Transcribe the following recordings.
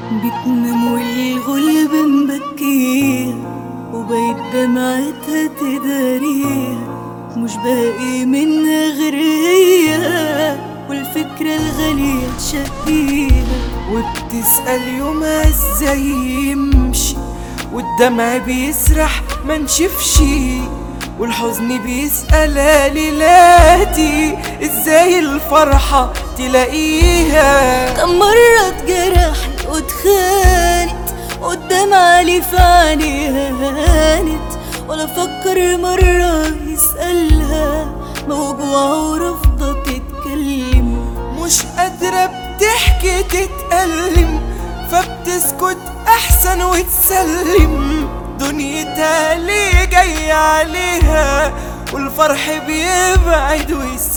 بتنام والغلب مبكيها وبقيت دمعتها تداريها مش باقي منها غير هي والفكرة الغالية تشقيها وبتسأل يومها ازاي يمشي والدمع بيسرح ما نشفش والحزن بيسأل ليلاتي ازاي الفرحة تلاقيها كم مرة اتجرحت واتخانت قدام علي في عينيها هانت ولا فكر مرة يسألها موجوعة ورافضة تتكلم مش قادرة بتحكي تتألم فبتسكت أحسن وتسلم دنيتها ليه جاية عليها والفرح بيبعد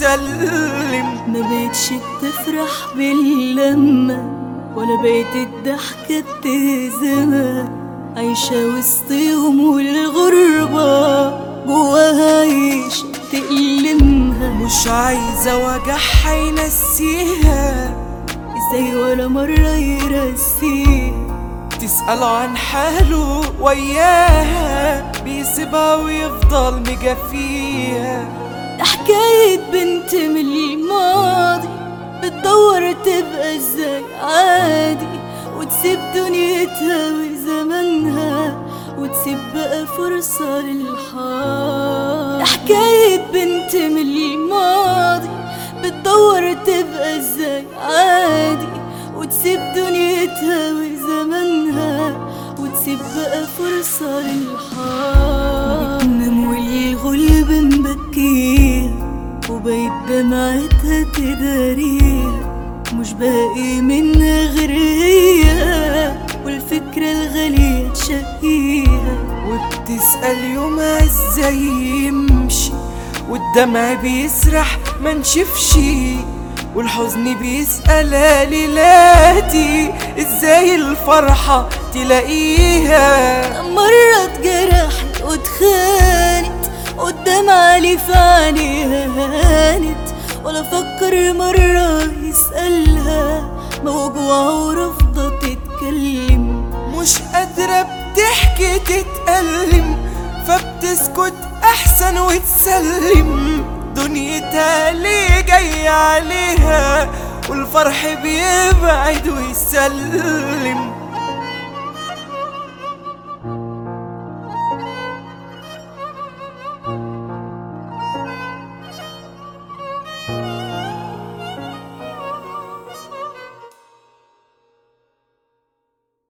ويسلم ما بقتش بتفرح باللمة ولا بقيت الضحكة بتهزمها عايشة وسطهم والغربة جواها عايشة تألمها مش عايزة وجعها ينسيها ازاي ولا مرة يرسيها تسأل عن حاله وياها بيسيبها ويفضل مجافيها ده حكاية بنت من الماضي بتدور تبقى ازاي عادي وتسيب دنيتها وزمانها وتسيب بقى فرصة للحاضر ده حكاية بنت من الماضي بتدور تبقى ازاي عادي وتسيب دنيتها وزمانها وتسيب بقى فرصة للحاضر بتنام والغلب مبكيها وبقيت دمعتها تداريها مش باقي منها غير هي والفكرة الغالية تشقيها وبتسأل يومها ازاي يمشي والدمع بيسرح ما نشفش والحزن بيسأل ليلاتي ازاي الفرحة تلاقيها كم مرة اتجرحت واتخانت قدام علي في عينيها هانت ولا فكر مرة يسألها موجوعة ورافضة تتكلم مش قادرة بتحكي تتألم فبتسكت أحسن وتسلم دنيتها ليه جاية عليها والفرح بيبعد ويسلم